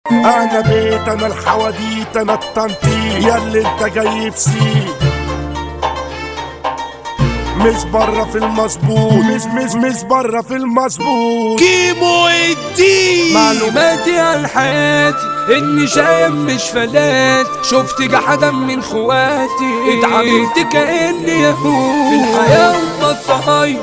انا بيت انا الحواديت انا التنطيط يا اللي انت جاي في سيك مش بره في المظبوط مش مش مش بره في المظبوط كيمو الدين معلوماتي عن حياتي اني شايب مش فلات شفت جحدا من خواتي اتعاملت كاني يهود في الحياه والصهاينه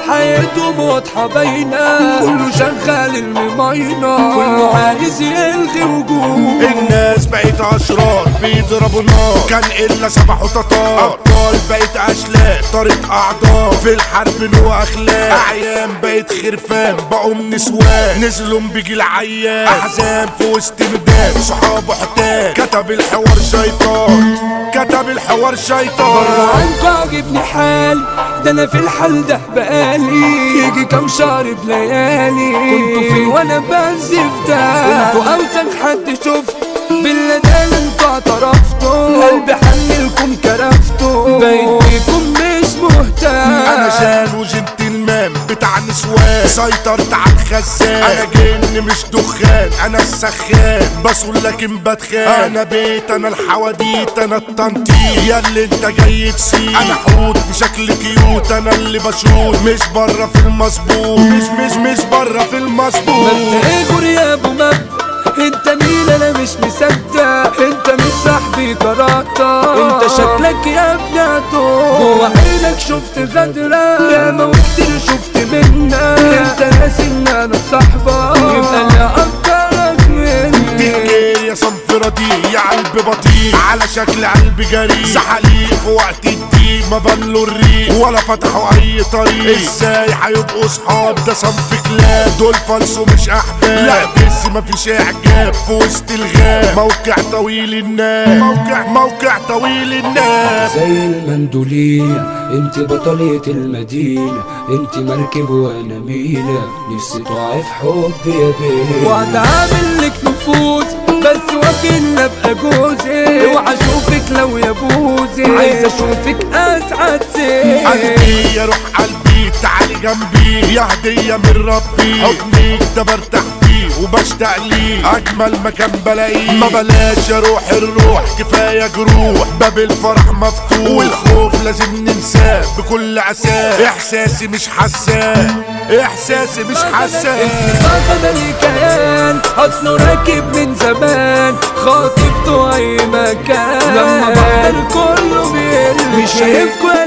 حياتهم واضحة باينة كله شغال المماينة كله عايز يلغي وجود الناس بقت اشرار بيضربوا نار كان الا سبح وتتار ابطال بقت اشلاء طارت اعضاء في الحرب له اخلاق اعيان بقت خرفان بقوا نسوان نزلوا بيجي العيان احزان في وسط ميدان صحابه حتان كتب الحوار شيطان كتب الحوار شيطان عنكو عاجبني حالي ده انا في الحال ده بقالي يجي كام شهر بليالي كنتوا فين وانا بنزف ده انتوا اوسخ حد شفت بالله ده اللي انتوا اعترفتوا قلبي حنلكم كرفتوا بقيت بيكم مش مهتم انا شان وجنتلمان بتاع نسوان سيطرت على الخزان انا جن مش دخان انا السخان بسول لكن بتخان انا بيت انا الحواديت انا التنطيط يا اللي انت جاي تسيب انا حوت بشكل كيوت انا اللي بشوت مش بره في المظبوط مش مش مش بره في المظبوط بس ايجور يا ابو مبدأ انت مين انا مش مصدق انت مش صاحبي كراتا انت شكلك يا ابني عطول جوا عينك شفت غدرة يا ما وكتير شفت منك انت ناسي ان انا صاحبك يبقى اللي اكترك مني تيجي يا صنف رديء يا قلب بطيء على شكل قلب جريء زحاليق في وقت الضيق ما بلوا الريق ولا فتحوا اي طريق ازاي هيبقوا صحاب ده صنف كلاب دول فلسوا مش احباب لا بس مفيش اعجاب في وسط الغاب موقع طويل الناس موقع موقع طويل الناس زي المندولية انت بطلية المدينة انت مركب وانا مينا نفسي تقعي في حب يا بيه وقعد عامل لك نفوس بس وكيل ابقى جوزي اوعى اشوفك لو يا بوزي عايز اشوفك اسعد سي قلبي يا روح قلبي تعالي جنبي يا هدية من ربي حضنك ده برتاح فيه وبشتاق ليه أجمل مكان بلاقيه ما بلاش يا روح الروح كفاية جروح باب الفرح مفتوح والخوف لازم ننساه بكل عساه إحساسي مش حساه إحساسي مش حساه الصاصة ده ليه كيان اصله راكب من زمان خاطفته اي مكان لما بحضر كله بيقل مش شايفكوا يا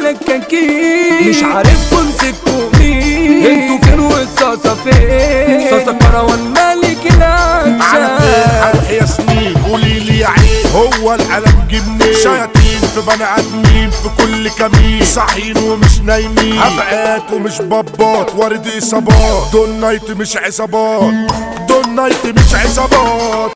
لكاكين مش عارفكوا مسكتوا مين انتوا فين والصاصة فين صاصة كروان ملك على العشاق فين هروح يا سنين قولي لي يا عين هو القلم جبني شياطين في بني ادمين في كل كمين صاحيين ومش نايمين هفقات ومش بابات وارد اصابات دول نايت مش عصابات دول نايت مش عصابات